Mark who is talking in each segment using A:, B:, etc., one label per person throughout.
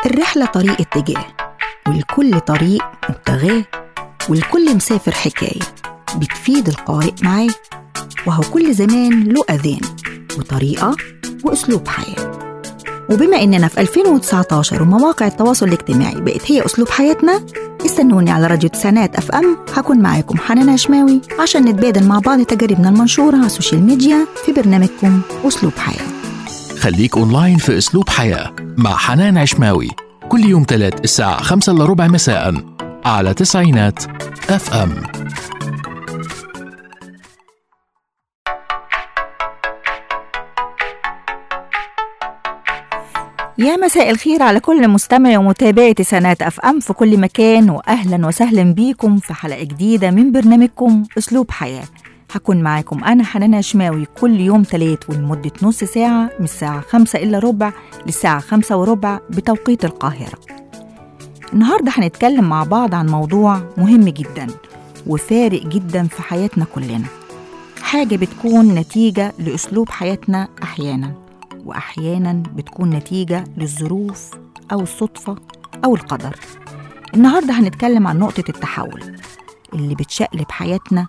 A: الرحلة طريق اتجاه والكل طريق مبتغاه والكل مسافر حكاية بتفيد القارئ معاه وهو كل زمان له أذان وطريقة وأسلوب حياة وبما إننا في 2019 ومواقع التواصل الاجتماعي بقت هي أسلوب حياتنا استنوني على راديو تسعينات اف ام هكون معاكم حنان هشماوي عشان نتبادل مع بعض تجاربنا المنشورة على السوشيال ميديا في برنامجكم أسلوب حياة
B: خليك اونلاين في اسلوب حياه مع حنان عشماوي كل يوم تلات الساعة خمسة إلا ربع مساء على تسعينات اف ام
A: يا مساء الخير على كل مستمع ومتابعي تسعينات اف ام في كل مكان واهلا وسهلا بيكم في حلقه جديده من برنامجكم اسلوب حياه هكون معاكم انا حنان هشماوي كل يوم تلات ولمده نص ساعه من الساعه خمسة الا ربع للساعه خمسة وربع بتوقيت القاهره النهارده هنتكلم مع بعض عن موضوع مهم جدا وفارق جدا في حياتنا كلنا حاجه بتكون نتيجه لاسلوب حياتنا احيانا واحيانا بتكون نتيجه للظروف او الصدفه او القدر النهارده هنتكلم عن نقطه التحول اللي بتشقلب حياتنا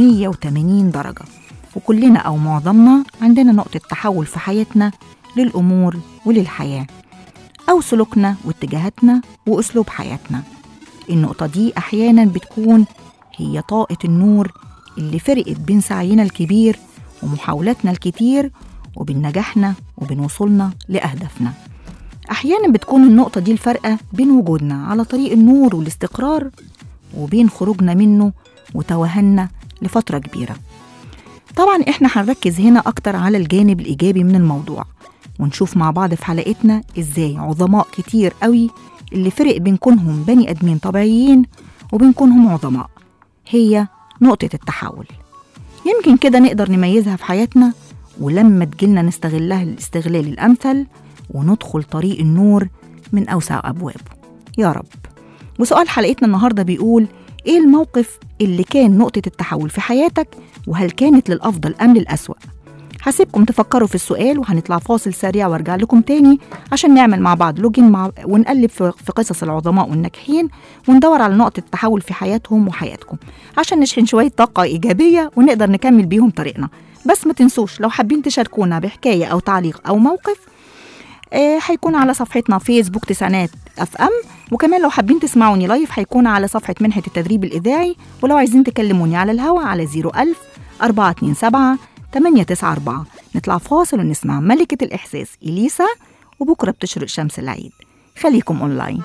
A: 180 درجه وكلنا او معظمنا عندنا نقطه تحول في حياتنا للامور وللحياه او سلوكنا واتجاهاتنا واسلوب حياتنا النقطه دي احيانا بتكون هي طاقه النور اللي فرقت بين سعينا الكبير ومحاولاتنا الكتير وبين نجاحنا وبين وصولنا لأهدافنا أحيانا بتكون النقطة دي الفارقة بين وجودنا على طريق النور والاستقرار وبين خروجنا منه وتوهنا لفترة كبيرة طبعا احنا هنركز هنا أكتر على الجانب الإيجابي من الموضوع ونشوف مع بعض في حلقتنا إزاي عظماء كتير قوي اللي فرق بين كونهم بني آدمين طبيعيين وبين كونهم عظماء هي نقطة التحول يمكن كده نقدر نميزها في حياتنا ولما تجيلنا نستغلها الاستغلال الأمثل وندخل طريق النور من أوسع أبوابه يا رب وسؤال حلقتنا النهاردة بيقول إيه الموقف اللي كان نقطة التحول في حياتك وهل كانت للأفضل أم للأسوأ هسيبكم تفكروا في السؤال وهنطلع فاصل سريع وارجع لكم تاني عشان نعمل مع بعض لوجين مع ونقلب في في قصص العظماء والناجحين وندور على نقطة التحول في حياتهم وحياتكم عشان نشحن شوية طاقة إيجابية ونقدر نكمل بيهم طريقنا بس ما تنسوش لو حابين تشاركونا بحكاية أو تعليق أو موقف آه هيكون على صفحتنا فيسبوك تسعينات اف ام وكمان لو حابين تسمعوني لايف هيكون على صفحة منحة التدريب الإذاعي ولو عايزين تكلموني على الهوا على 01000 427 894 نطلع فاصل ونسمع ملكة الإحساس إليسا وبكرة بتشرق شمس العيد خليكم أونلاين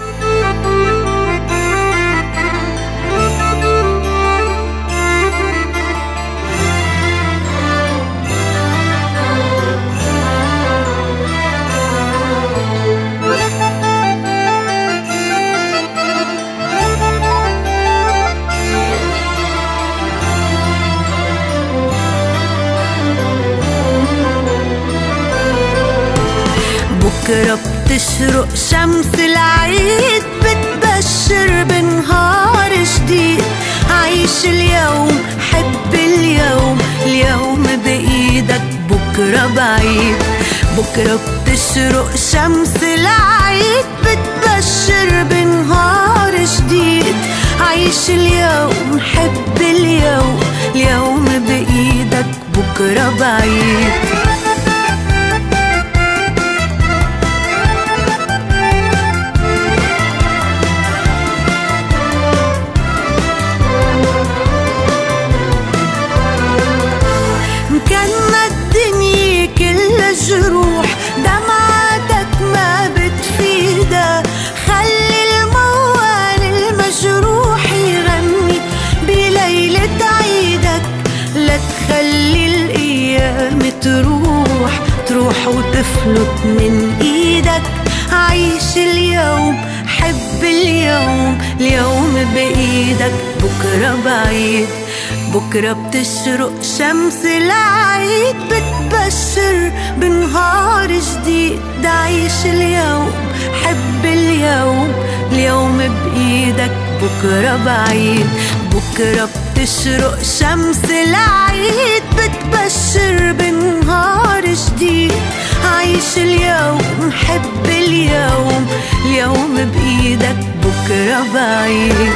C: بكرة بتشرق شمس العيد بتبشر بنهار جديد عيش اليوم حب اليوم اليوم بإيدك بكرة بعيد بكرة بتشرق شمس العيد بتبشر بنهار جديد عيش اليوم حب اليوم اليوم بإيدك بكرة بعيد كان الدنيا كلها جروح دمعتك ما بتفيدها خلي الموال المجروح يغني بليلة عيدك لا تخلي الأيام تروح تروح وتفلت من إيدك عيش اليوم حب اليوم اليوم بإيدك بكرة بعيد بكرة بتشرق شمس العيد بتبشر بنهار جديد عيش اليوم حب اليوم اليوم بإيدك بكرة بعيد بكرة بتشرق شمس العيد بتبشر بنهار جديد عيش عيش اليوم حب اليوم اليوم بإيدك بكرة بعيد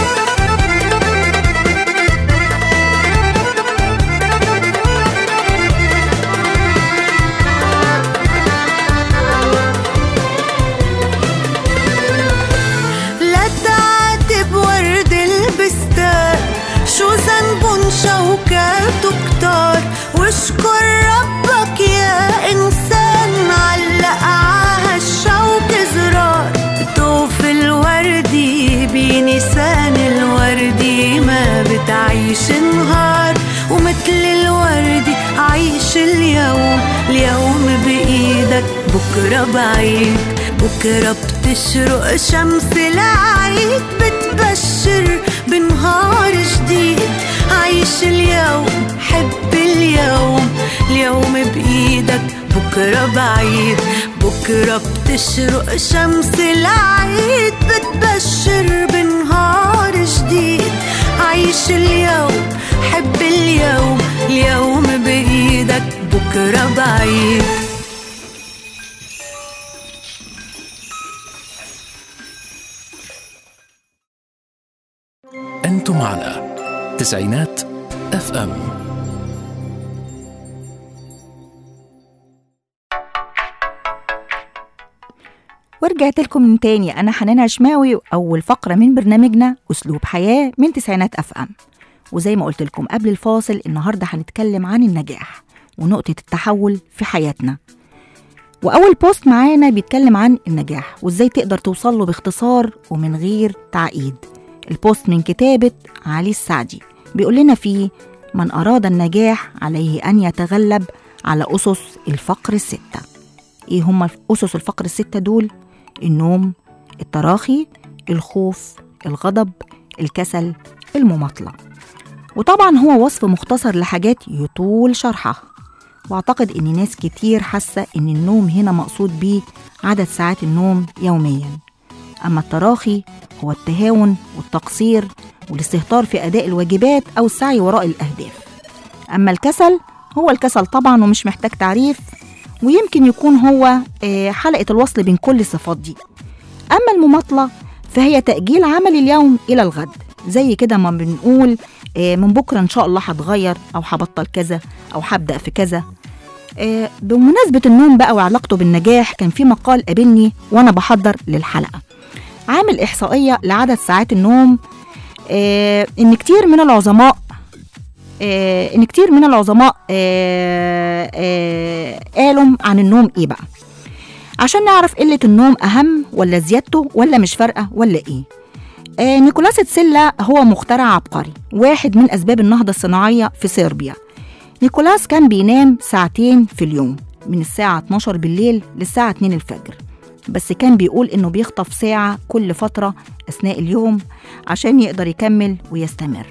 C: لا تعاتب ورد البستان شو ذنبن شوكاته كتار واشكر ربك يا انسان علق عالشوك زرار طوف الوردي بنسان الوردي ما بتعيش نهار ومثل الوردي عيش اليوم اليوم بإيدك بكرة بعيد بكرة بتشرق شمس العيد بتبشر بنهار جديد عيش اليوم حب اليوم اليوم بإيدك بكرة بعيد بكرة بتشرق شمس العيد بتبشر بنهار جديد عيش اليوم حب اليوم اليوم بإيدك بكرة بعيد
B: أنتم معنا تسعينات اف ام
A: ورجعت لكم من تاني أنا حنان عشماوي أول فقرة من برنامجنا أسلوب حياة من تسعينات أف أم وزي ما قلت لكم قبل الفاصل النهاردة هنتكلم عن النجاح ونقطة التحول في حياتنا وأول بوست معانا بيتكلم عن النجاح وإزاي تقدر توصل له باختصار ومن غير تعقيد البوست من كتابة علي السعدي بيقول لنا فيه من أراد النجاح عليه أن يتغلب على أسس الفقر الستة إيه هم أسس الفقر الستة دول؟ النوم التراخي الخوف الغضب الكسل المماطلة وطبعا هو وصف مختصر لحاجات يطول شرحها واعتقد ان ناس كتير حاسه ان النوم هنا مقصود بيه عدد ساعات النوم يوميا اما التراخي هو التهاون والتقصير والاستهتار في اداء الواجبات او السعي وراء الاهداف اما الكسل هو الكسل طبعا ومش محتاج تعريف ويمكن يكون هو آه، حلقه الوصل بين كل الصفات دي اما المماطله فهي تاجيل عمل اليوم الى الغد زي كده ما بنقول آه، من بكره ان شاء الله هتغير او هبطل كذا او هبدا في كذا آه، بمناسبه النوم بقى وعلاقته بالنجاح كان في مقال قابلني وانا بحضر للحلقه عامل احصائيه لعدد ساعات النوم آه، ان كتير من العظماء آه، ان كتير من العظماء آه، آه، قالوا عن النوم ايه بقى عشان نعرف قله النوم اهم ولا زيادته ولا مش فارقه ولا ايه آه، نيكولاس تسيلا هو مخترع عبقري واحد من أسباب النهضة الصناعية في صربيا نيكولاس كان بينام ساعتين في اليوم من الساعة 12 بالليل للساعة 2 الفجر بس كان بيقول إنه بيخطف ساعة كل فترة أثناء اليوم عشان يقدر يكمل ويستمر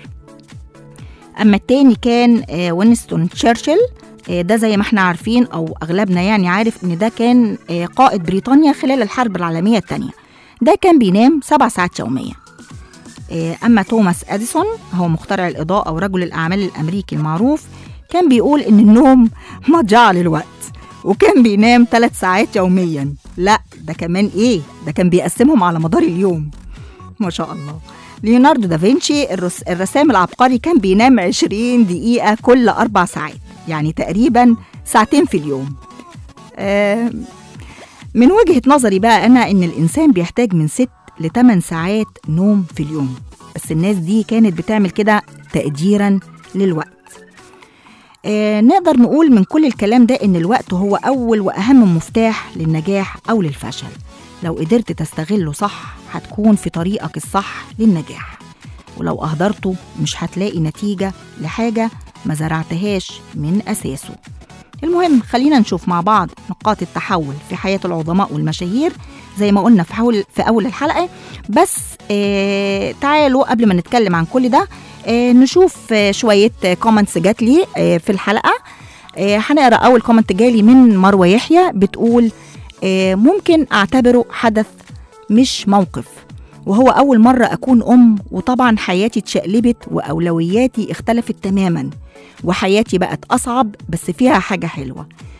A: أما التاني كان آه، وينستون تشرشل آه، ده زي ما احنا عارفين أو أغلبنا يعني عارف إن ده كان آه، قائد بريطانيا خلال الحرب العالمية التانية ده كان بينام سبع ساعات يوميا آه، أما توماس أديسون هو مخترع الإضاءة ورجل الأعمال الأمريكي المعروف كان بيقول إن النوم مضيعة للوقت وكان بينام ثلاث ساعات يوميا لا ده كمان إيه ده كان بيقسمهم على مدار اليوم ما شاء الله ليوناردو دافنشي الرس... الرسام العبقري كان بينام 20 دقيقة كل أربع ساعات يعني تقريبا ساعتين في اليوم آه من وجهة نظري بقى أنا إن الإنسان بيحتاج من ست لتمن ساعات نوم في اليوم بس الناس دي كانت بتعمل كده تقديرا للوقت آه نقدر نقول من كل الكلام ده إن الوقت هو أول وأهم مفتاح للنجاح أو للفشل لو قدرت تستغله صح هتكون في طريقك الصح للنجاح ولو أهدرته مش هتلاقي نتيجة لحاجة ما زرعتهاش من أساسه المهم خلينا نشوف مع بعض نقاط التحول في حياة العظماء والمشاهير زي ما قلنا في حول في أول الحلقة بس آه تعالوا قبل ما نتكلم عن كل ده آه نشوف آه شوية كومنتس جات لي آه في الحلقة آه هنقرا أول كومنت جالي من مروة يحيى بتقول آه ممكن أعتبره حدث مش موقف وهو أول مرة أكون أم وطبعا حياتي اتشقلبت وأولوياتي اختلفت تماما وحياتي بقت أصعب بس فيها حاجة حلوة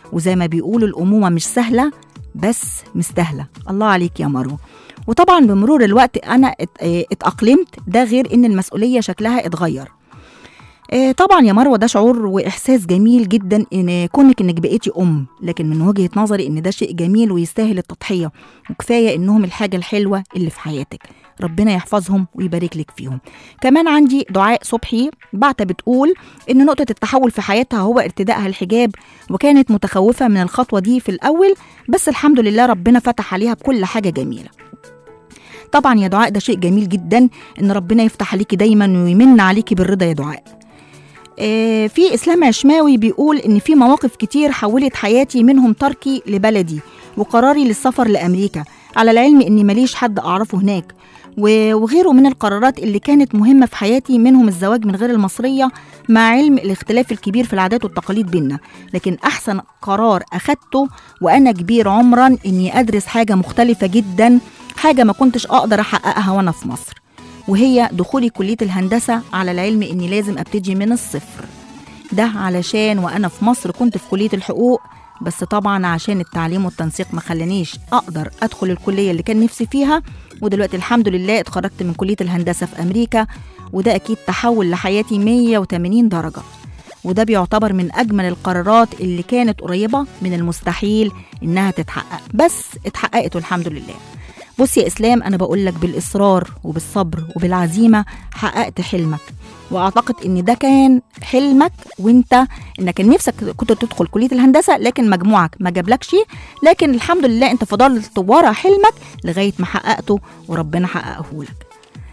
A: وزي ما بيقولوا الأمومة مش سهلة بس مستاهلة الله عليك يا مروة وطبعا بمرور الوقت أنا ات- اه اتأقلمت ده غير إن المسؤولية شكلها اتغير آه، طبعا يا مروه ده شعور واحساس جميل جدا ان كونك انك بقيتي ام لكن من وجهه نظري ان ده شيء جميل ويستاهل التضحيه وكفايه انهم الحاجه الحلوه اللي في حياتك ربنا يحفظهم ويبارك لك فيهم كمان عندي دعاء صبحي بعتة بتقول ان نقطه التحول في حياتها هو ارتدائها الحجاب وكانت متخوفه من الخطوه دي في الاول بس الحمد لله ربنا فتح عليها بكل حاجه جميله طبعا يا دعاء ده شيء جميل جدا ان ربنا يفتح عليكي دايما ويمن عليكي بالرضا يا دعاء آه، في اسلام عشماوي بيقول ان في مواقف كتير حولت حياتي منهم تركي لبلدي وقراري للسفر لامريكا على العلم اني ماليش حد اعرفه هناك و- وغيره من القرارات اللي كانت مهمة في حياتي منهم الزواج من غير المصرية مع علم الاختلاف الكبير في العادات والتقاليد بينا لكن أحسن قرار أخدته وأنا كبير عمرا إني أدرس حاجة مختلفة جدا حاجة ما كنتش أقدر أحققها وأنا في مصر وهي دخولي كلية الهندسة على العلم إني لازم أبتدي من الصفر ده علشان وأنا في مصر كنت في كلية الحقوق بس طبعا عشان التعليم والتنسيق ما خلانيش أقدر أدخل الكلية اللي كان نفسي فيها ودلوقتي الحمد لله اتخرجت من كلية الهندسة في أمريكا وده أكيد تحول لحياتي 180 درجة وده بيعتبر من أجمل القرارات اللي كانت قريبة من المستحيل إنها تتحقق بس اتحققت والحمد لله بص يا إسلام أنا بقول لك بالإصرار وبالصبر وبالعزيمة حققت حلمك واعتقد ان ده كان حلمك وانت انك كان نفسك كنت تدخل كليه الهندسه لكن مجموعك ما جابلكش لكن الحمد لله انت فضلت ورا حلمك لغايه ما حققته وربنا حققه لك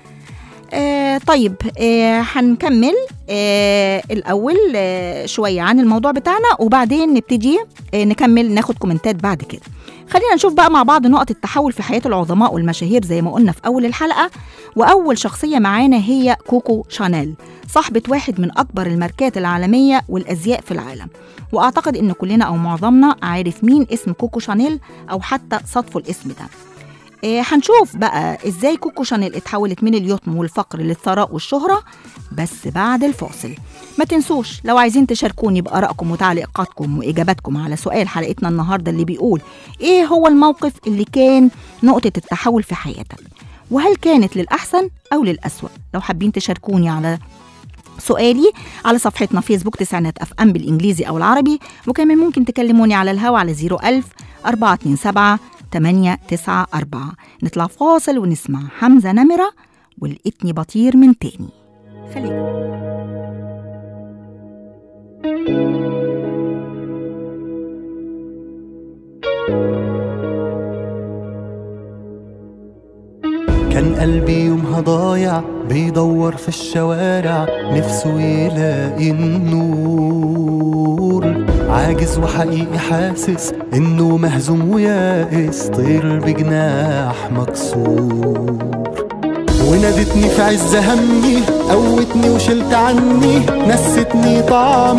A: آه طيب آه هنكمل آه الأول آه شوية عن الموضوع بتاعنا وبعدين نبتدي آه نكمل ناخد كومنتات بعد كده خلينا نشوف بقى مع بعض نقط التحول في حياة العظماء والمشاهير زي ما قلنا في أول الحلقة وأول شخصية معانا هي كوكو شانيل صاحبة واحد من أكبر الماركات العالمية والأزياء في العالم وأعتقد إن كلنا أو معظمنا عارف مين اسم كوكو شانيل أو حتى صدفه الاسم ده إيه هنشوف بقى ازاي كوكو شانيل اتحولت من اليتم والفقر للثراء والشهرة بس بعد الفاصل ما تنسوش لو عايزين تشاركوني بآرائكم وتعليقاتكم وإجاباتكم على سؤال حلقتنا النهاردة اللي بيقول إيه هو الموقف اللي كان نقطة التحول في حياتك وهل كانت للأحسن أو للأسوأ لو حابين تشاركوني على سؤالي على صفحتنا فيسبوك تسعينات اف ام بالانجليزي او العربي وكمان ممكن تكلموني على الهوا على 01000 427 894 نطلع فاصل ونسمع حمزة نمرة ولقيتني بطير من تاني خليكم
D: كان قلبي يومها ضايع بيدور في الشوارع نفسه يلاقي النور عاجز وحقيقي حاسس انه مهزوم ويائس طير بجناح مكسور ونادتني في عز همي قوتني وشلت عني نستني طعم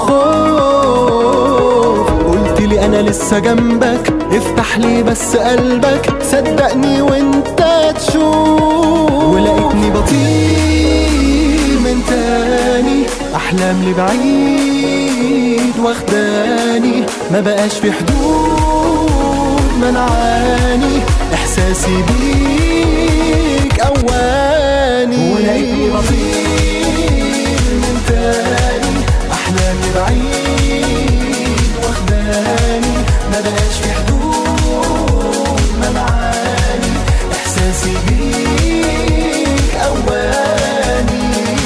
D: الخوف قلت لي انا لسه جنبك افتح لي بس قلبك صدقني وانت تشوف ولقيتني بطير من تاني احلام لبعيد واخداني ما بقاش في حدود منعاني احساسي بيك اواني ولقيتني بطير من تاني احلامي بعيد واخداني ما بقاش في حدود منعاني احساسي بيك اواني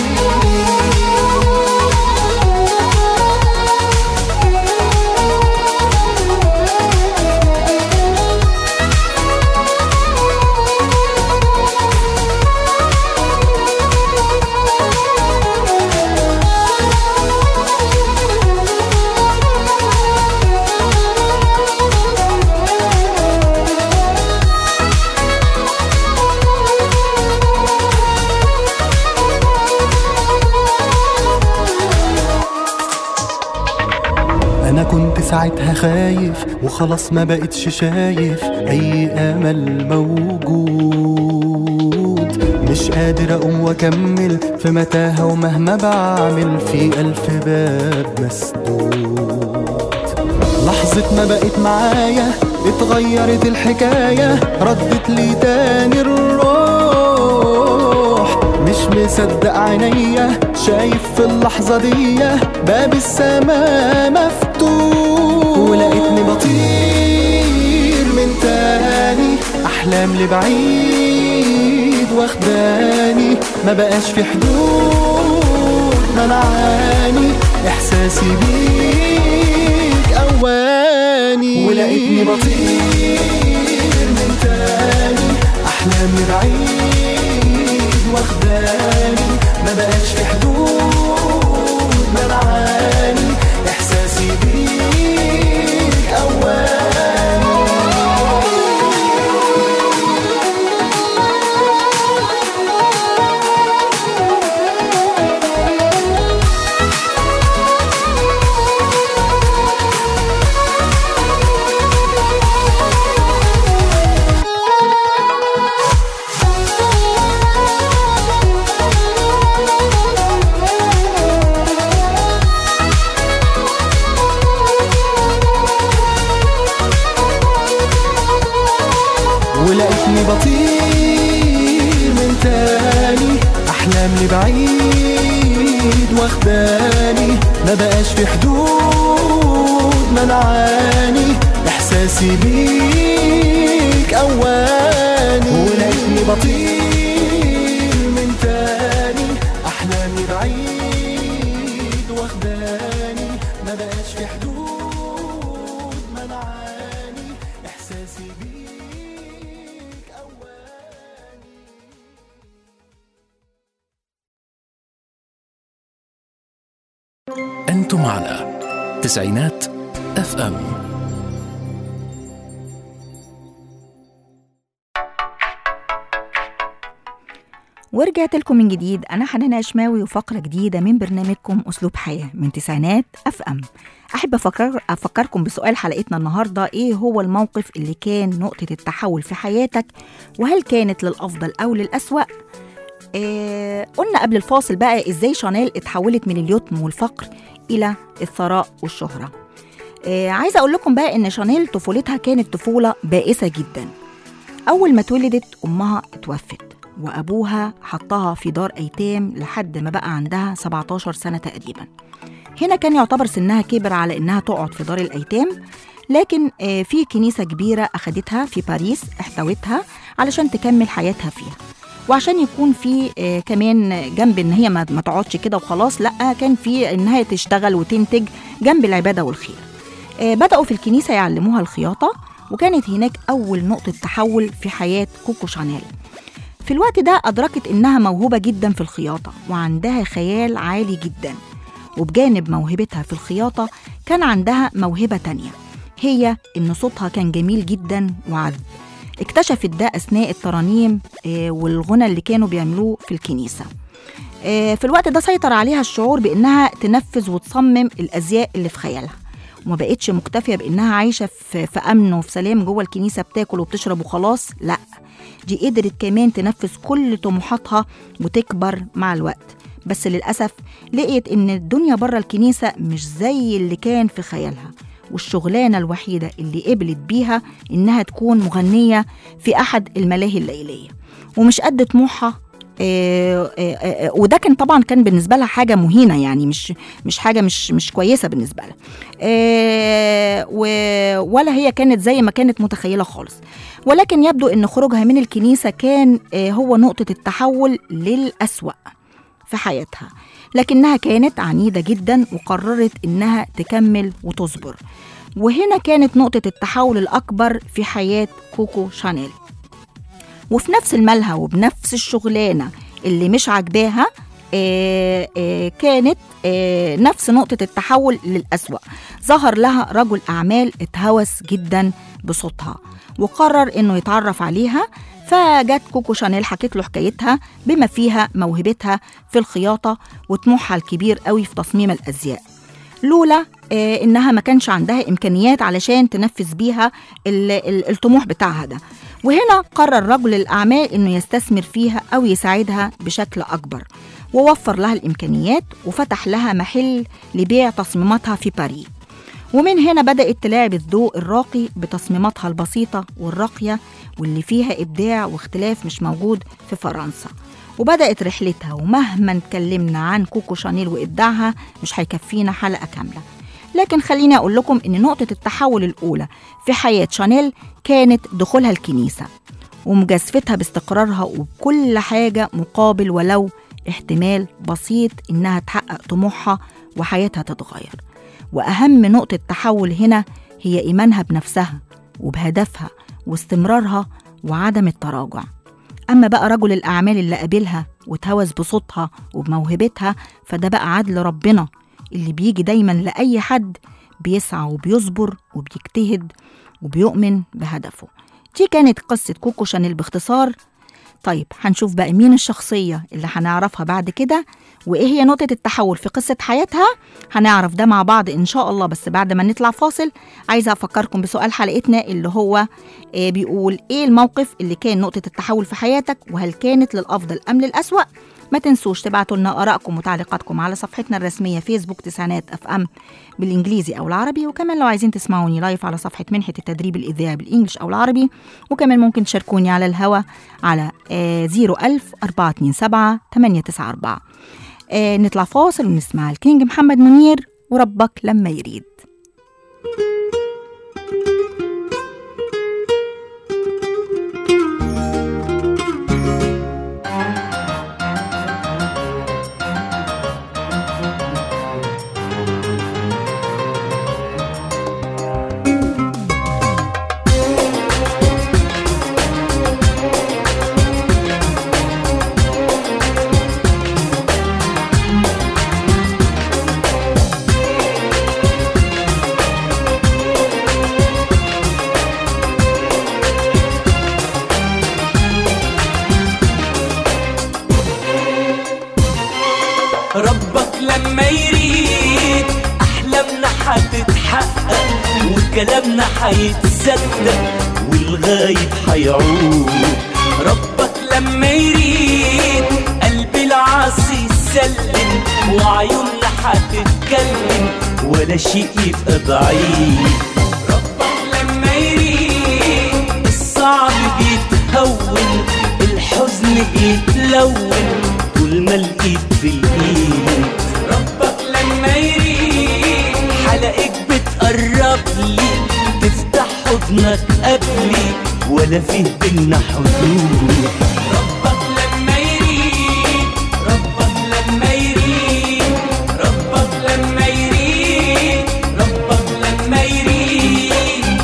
D: انا كنت ساعتها خايف وخلاص ما بقتش شايف اي امل موجود مش قادر اقوم واكمل في متاهه ومهما بعمل في الف باب مسدود لحظة ما بقيت معايا اتغيرت الحكاية ردت لي تاني الروح مش مصدق عينيا شايف في اللحظة دي باب السما مفتوح ولقيتني بطير من تاني أحلام لبعيد واخداني ما بقاش في حدود منعاني إحساسي بيك أواني ولقيتني بطير من تاني أحلام لبعيد واخداني ما بقاش في حدود منعاني إحساسي بيك أواني ولقيتني بطير من تاني احلام لبعيد واخداني ما بقاش في حدود منعاني احساسي بيك اواني ولقيتني بطير من تاني احلام لبعيد واخداني ما بقاش في حدود منعاني احساسي بيك اواني
B: أنتم معنا تسعينات اف ام
A: ورجعت لكم من جديد أنا حنان أشماوي وفقرة جديدة من برنامجكم أسلوب حياة من تسعينات أف أم أحب أفكر أفكركم بسؤال حلقتنا النهاردة إيه هو الموقف اللي كان نقطة التحول في حياتك وهل كانت للأفضل أو للأسوأ آه قلنا قبل الفاصل بقى إزاي شانيل اتحولت من اليتم والفقر إلى الثراء والشهرة آه عايزة أقول لكم بقى إن شانيل طفولتها كانت طفولة بائسة جدا أول ما اتولدت أمها اتوفت وأبوها حطها في دار أيتام لحد ما بقى عندها 17 سنة تقريبا هنا كان يعتبر سنها كبر على إنها تقعد في دار الأيتام لكن آه، في كنيسة كبيرة أخدتها في باريس احتوتها علشان تكمل حياتها فيها وعشان يكون في آه، كمان جنب ان هي ما ما تقعدش كده وخلاص لا كان في ان هي تشتغل وتنتج جنب العباده والخير آه، بداوا في الكنيسه يعلموها الخياطه وكانت هناك اول نقطه تحول في حياه كوكو شانيل في الوقت ده أدركت إنها موهوبة جدا في الخياطة وعندها خيال عالي جدا وبجانب موهبتها في الخياطة كان عندها موهبة تانية هي إن صوتها كان جميل جدا وعذب اكتشفت ده أثناء الترانيم آه، والغنى اللي كانوا بيعملوه في الكنيسة آه، في الوقت ده سيطر عليها الشعور بإنها تنفذ وتصمم الأزياء اللي في خيالها وما بقتش مكتفية بإنها عايشة في, في أمن وفي سلام جوه الكنيسة بتاكل وبتشرب وخلاص لأ دي قدرت كمان تنفذ كل طموحاتها وتكبر مع الوقت بس للأسف لقيت إن الدنيا بره الكنيسة مش زي اللي كان في خيالها والشغلانة الوحيدة اللي قبلت بيها إنها تكون مغنية في أحد الملاهي الليلية ومش قد طموحها آه، آه، آه، وده كان طبعا كان بالنسبه لها حاجه مهينه يعني مش مش حاجه مش مش كويسه بالنسبه لها آه، و- ولا هي كانت زي ما كانت متخيله خالص ولكن يبدو ان خروجها من الكنيسه كان آه، هو نقطه التحول للأسوأ في حياتها لكنها كانت عنيده جدا وقررت انها تكمل وتصبر وهنا كانت نقطه التحول الاكبر في حياه كوكو شانيل وفي نفس الملهى وبنفس الشغلانه اللي مش عاجباها آه، آه، كانت آه، نفس نقطة التحول للأسوأ ظهر لها رجل أعمال اتهوس جدا بصوتها وقرر إنه يتعرف عليها فجت كوكو شانيل حكت له حكايتها بما فيها موهبتها في الخياطة وطموحها الكبير قوي في تصميم الأزياء لولا آه، انها ما كانش عندها امكانيات علشان تنفذ بيها ال- ال- الطموح بتاعها ده وهنا قرر رجل الاعمال انه يستثمر فيها او يساعدها بشكل اكبر ووفر لها الامكانيات وفتح لها محل لبيع تصميماتها في باريس ومن هنا بدأت تلاعب الذوق الراقي بتصميماتها البسيطة والراقية واللي فيها إبداع واختلاف مش موجود في فرنسا وبدأت رحلتها ومهما اتكلمنا عن كوكو شانيل وإبداعها مش هيكفينا حلقة كاملة لكن خليني أقول لكم إن نقطة التحول الأولى في حياة شانيل كانت دخولها الكنيسة ومجازفتها باستقرارها وبكل حاجة مقابل ولو احتمال بسيط إنها تحقق طموحها وحياتها تتغير وأهم نقطة تحول هنا هي إيمانها بنفسها وبهدفها واستمرارها وعدم التراجع أما بقى رجل الأعمال اللي قابلها وتهوس بصوتها وبموهبتها فده بقى عدل ربنا اللي بيجي دايما لأي حد بيسعى وبيصبر وبيجتهد وبيؤمن بهدفه دي كانت قصة كوكو شانيل باختصار طيب هنشوف بقى مين الشخصية اللي هنعرفها بعد كده وإيه هي نقطة التحول في قصة حياتها هنعرف ده مع بعض إن شاء الله بس بعد ما نطلع فاصل عايزة أفكركم بسؤال حلقتنا اللي هو آه بيقول إيه الموقف اللي كان نقطة التحول في حياتك وهل كانت للأفضل أم للأسوأ ما تنسوش تبعتوا لنا آرائكم وتعليقاتكم على صفحتنا الرسمية فيسبوك تسعينات اف ام بالإنجليزي أو العربي وكمان لو عايزين تسمعوني لايف على صفحة منحة التدريب الإذاعي بالإنجلش أو العربي وكمان ممكن تشاركوني على الهوا على آه 01000 427 894 آه نطلع فاصل ونسمع الكينج محمد منير وربك لما يريد
E: ربك لما يريد احلامنا هتتحقق وكلامنا هيتصدق والغايب هيعود ربك لما يريد قلب العاصي يسلم وعيوننا هتتكلم ولا شيء يبقى بعيد ربك لما يريد الصعب بيتهون الحزن بيتلون طول ما الايد في الايد ربك لما يريد حلقك بتقرب لي تفتح حضنك قبلي ولا فيه بينا حدود ربك لما يريد ربك لما يريد ربك لما يريد ربك لما يريد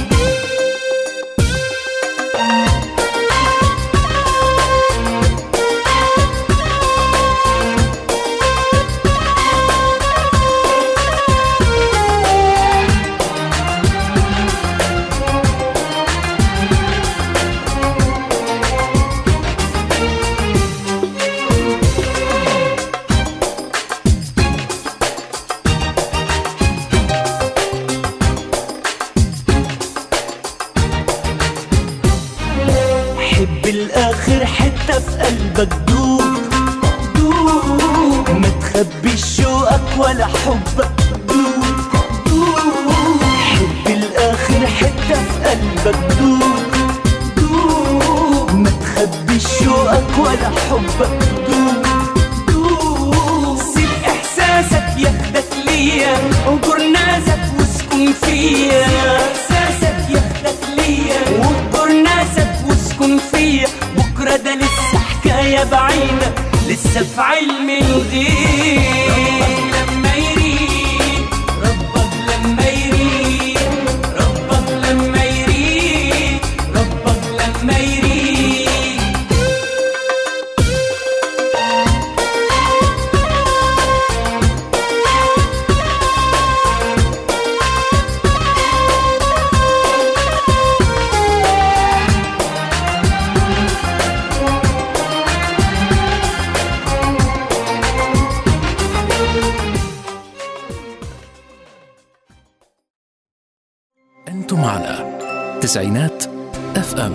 E: حب الاخر حتة في قلبك دوب دوب ما تخبيش شوقك ولا حبك دوب دوب حب الاخر حتة في قلبك دوب دوب ما تخبيش شوقك ولا حبك دوب دوب سيب احساسك ياخدك ليا وجر ناسك واسكن فيا احساسك ياخدك ليا وجر ناسك واسكن فيا بكره ده لسه حكايه بعيده لسه في علم الغيب ربك لما يريد ربك لما يريد ربك لما يريد ربك لما يريد
B: أنتم معنا تسعينات اف ام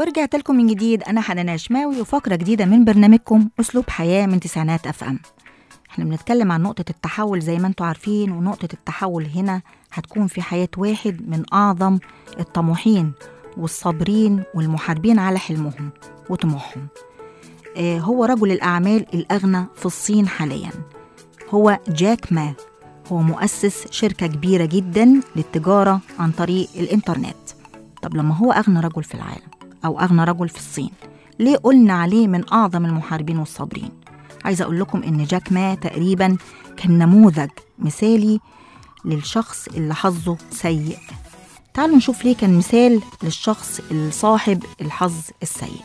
A: ورجعت لكم من جديد أنا حنان عشماوي وفقرة جديدة من برنامجكم أسلوب حياة من تسعينات أف أم احنا بنتكلم عن نقطة التحول زي ما انتوا عارفين ونقطة التحول هنا هتكون في حياة واحد من أعظم الطموحين والصابرين والمحاربين على حلمهم وطموحهم آه هو رجل الأعمال الأغنى في الصين حاليا هو جاك ما هو مؤسس شركة كبيرة جدا للتجارة عن طريق الإنترنت طب لما هو أغنى رجل في العالم أو أغنى رجل في الصين ليه قلنا عليه من أعظم المحاربين والصابرين عايزة أقول لكم إن جاك ما تقريبا كان نموذج مثالي للشخص اللي حظه سيء تعالوا نشوف ليه كان مثال للشخص الصاحب الحظ السيء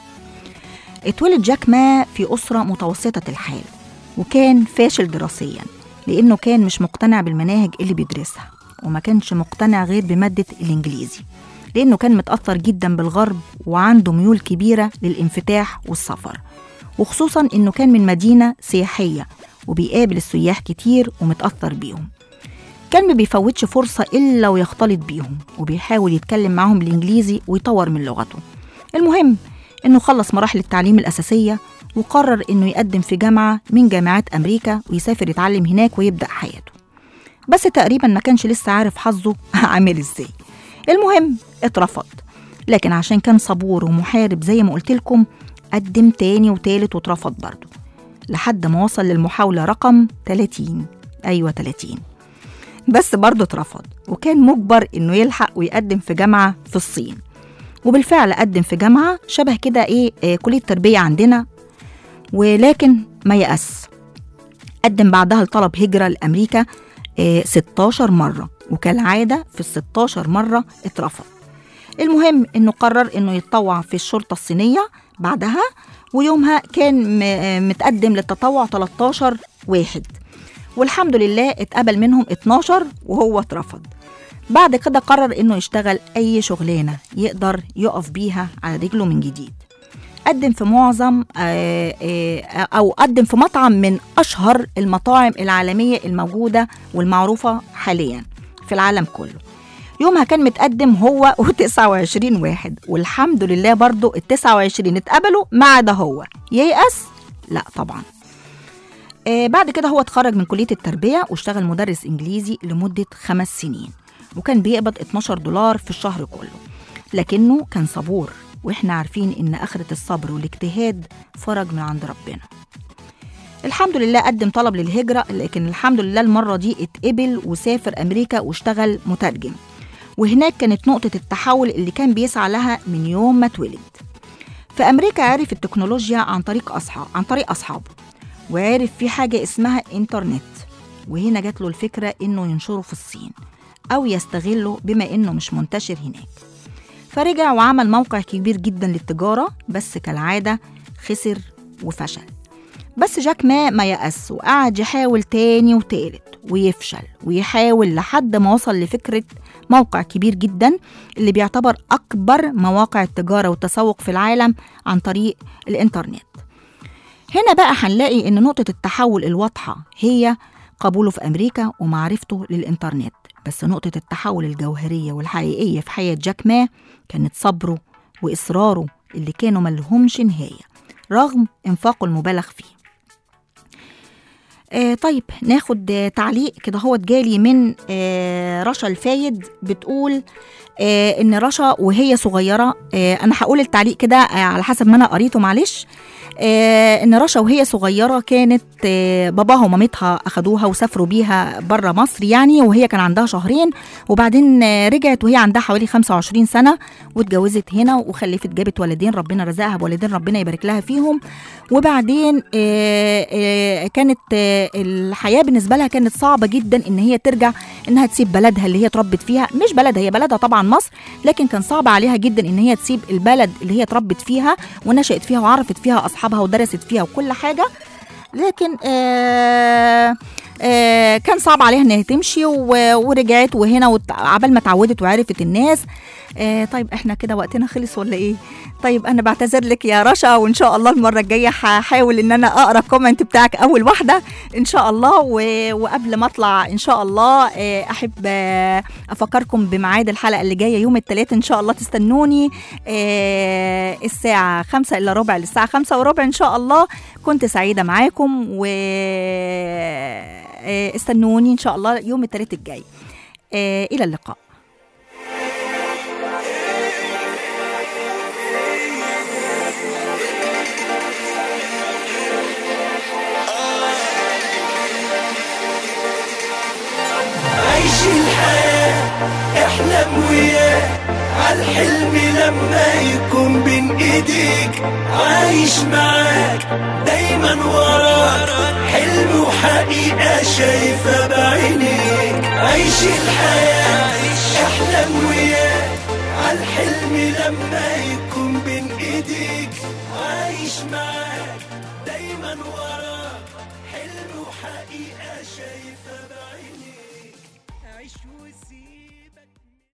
A: اتولد جاك ما في أسرة متوسطة الحال وكان فاشل دراسيا لأنه كان مش مقتنع بالمناهج اللي بيدرسها وما كانش مقتنع غير بمادة الإنجليزي لأنه كان متأثر جدا بالغرب وعنده ميول كبيرة للانفتاح والسفر وخصوصا إنه كان من مدينة سياحية وبيقابل السياح كتير ومتأثر بيهم كان ما بيفوتش فرصة إلا ويختلط بيهم وبيحاول يتكلم معاهم بالإنجليزي ويطور من لغته المهم إنه خلص مراحل التعليم الأساسية وقرر إنه يقدم في جامعة من جامعات أمريكا ويسافر يتعلم هناك ويبدأ حياته بس تقريبا ما كانش لسه عارف حظه عامل إزاي المهم اترفض لكن عشان كان صبور ومحارب زي ما قلت لكم قدم تاني وتالت واترفض برضه لحد ما وصل للمحاولة رقم 30 أيوة 30 بس برضه اترفض وكان مجبر إنه يلحق ويقدم في جامعة في الصين وبالفعل قدم في جامعة شبه كده إيه آه كلية تربية عندنا ولكن ما يأس قدم بعدها لطلب هجرة لأمريكا آه 16 مرة وكالعادة في ال 16 مرة اترفض المهم إنه قرر إنه يتطوع في الشرطة الصينية بعدها ويومها كان م- متقدم للتطوع 13 واحد والحمد لله اتقبل منهم 12 وهو اترفض بعد كده قرر انه يشتغل اي شغلانه يقدر يقف بيها على رجله من جديد قدم في معظم آه، آه، او قدم في مطعم من اشهر المطاعم العالميه الموجوده والمعروفه حاليا في العالم كله يومها كان متقدم هو و29 واحد والحمد لله برضو ال 29 اتقبلوا ما عدا هو ييأس؟ لا طبعا آه بعد كده هو اتخرج من كلية التربية واشتغل مدرس إنجليزي لمدة خمس سنين وكان بيقبض 12 دولار في الشهر كله لكنه كان صبور واحنا عارفين ان اخرة الصبر والاجتهاد فرج من عند ربنا الحمد لله قدم طلب للهجرة لكن الحمد لله المرة دي اتقبل وسافر أمريكا واشتغل مترجم وهناك كانت نقطة التحول اللي كان بيسعى لها من يوم ما اتولد في أمريكا عرف التكنولوجيا عن طريق أصحاب عن طريق أصحابه وعرف في حاجة اسمها إنترنت وهنا جات له الفكرة إنه ينشره في الصين أو يستغله بما إنه مش منتشر هناك فرجع وعمل موقع كبير جدا للتجارة بس كالعادة خسر وفشل بس جاك ما ما يأس وقعد يحاول تاني وتالت ويفشل ويحاول لحد ما وصل لفكرة موقع كبير جدا اللي بيعتبر أكبر مواقع التجارة والتسوق في العالم عن طريق الإنترنت هنا بقى هنلاقي إن نقطة التحول الواضحة هي قبوله في أمريكا ومعرفته للإنترنت بس نقطة التحول الجوهرية والحقيقية في حياة جاك ما كانت صبره وإصراره اللي كانوا ملهمش نهاية رغم إنفاقه المبالغ فيه آه طيب ناخد آه تعليق كده هو جالي من آه رشا الفايد بتقول آه ان رشا وهي صغيره آه انا هقول التعليق كده آه على حسب ما انا قريته معلش آه ان رشا وهي صغيره كانت آه باباها ومامتها اخدوها وسافروا بيها بره مصر يعني وهي كان عندها شهرين وبعدين آه رجعت وهي عندها حوالي 25 سنه واتجوزت هنا وخلفت جابت ولدين ربنا رزقها بولدين ربنا يبارك لها فيهم وبعدين آه آه كانت آه الحياه بالنسبه لها كانت صعبه جدا ان هي ترجع انها تسيب بلدها اللي هي اتربت فيها مش بلدها هي بلدها طبعا مصر لكن كان صعب عليها جدا ان هي تسيب البلد اللي هي اتربت فيها ونشأت فيها وعرفت فيها اصحابها ودرست فيها وكل حاجه لكن آه آه كان صعب عليها انها تمشي و- ورجعت وهنا وت- عبال ما اتعودت وعرفت الناس آه طيب احنا كده وقتنا خلص ولا ايه طيب انا بعتذر لك يا رشا وان شاء الله المره الجايه هحاول ان انا اقرا الكومنت بتاعك اول واحده ان شاء الله و... وقبل ما اطلع ان شاء الله آه، احب آه، افكركم بميعاد الحلقه اللي جايه يوم الثلاث ان شاء الله تستنوني آه، الساعه خمسة الا ربع للساعه خمسة وربع ان شاء الله كنت سعيده معاكم و آه، استنوني ان شاء الله يوم الثلاث الجاي آه، الى اللقاء
E: عيش الحياة احلم وياه عالحلم لما يكون بين ايديك عايش معاك دايما وراك حلم وحقيقة شايفة بعينيك عيش الحياة احلم وياه عالحلم لما يكون بين ايديك عايش معاك دايما وراك حلم وحقيقة شايفة بعينيك عيش وسيب